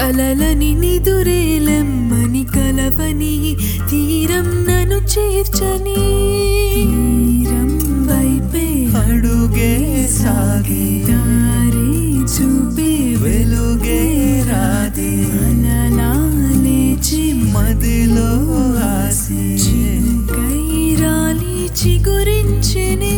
కలలని నిదురేలెమ్మని కలవని తీరం నన్ను చేర్చని తీరం వైపే అడుగే సాగే దారి చూపే వెలుగే రాదే అలలా లేచి మదిలో ఆసే కైరాలి చిగురించెనే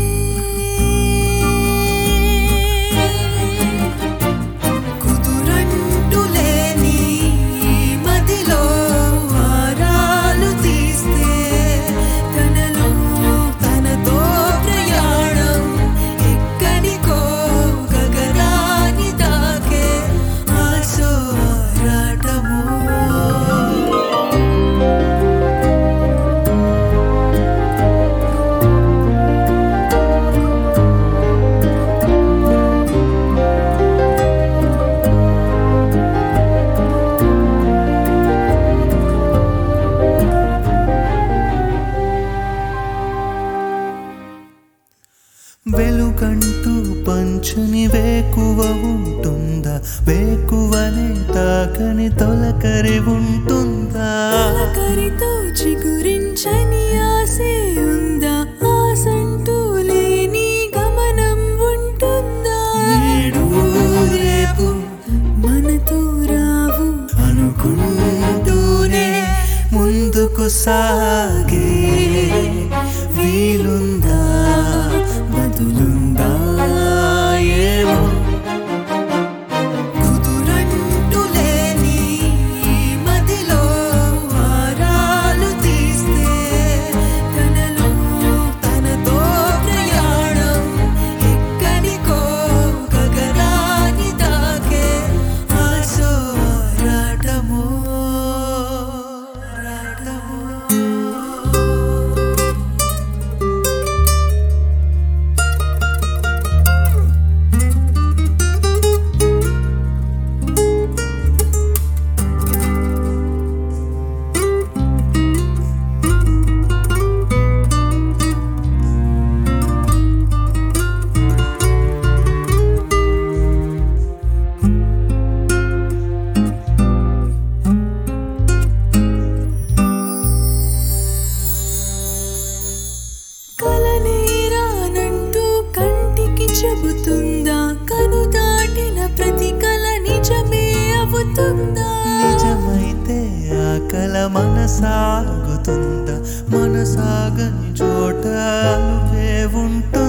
కుదురంటూ లేని మదిలో వారాలు తీస్తే తనలో తనతో ప్రయాణం ఎక్కడికో గగనాన్ని తాకే ఆశో ఆరాటమో వెలుగంటూ పంచుని వేకువ ఉంటుందా వేకువనే తాకని తొలకరి ఉంటుందా కరితో చిగురించని ఆసే ఉందా ఆసంటూ లేని గమనం ఉంటుందా నేడు రేపు మనతో రావు అనుకుంటూనే ముందుకు సాగే వీలుందా బదులుందా ఏమో కుదురంటూ లేని మదిలో వారాలు తీస్తే తనలో తనతో ప్రయాణం ఎక్కడికో గగనాన్ని తాకే ఆశో రాటమో రాటమో కలనేరానంటూ కంటికి చెబుతుందా కను దాటిన ప్రతి కల నిజమే అవుతుందా నిజమైతే ఆ కల మనసాగుతుందా మనసాగని చోట అలుపే ఉంటుంది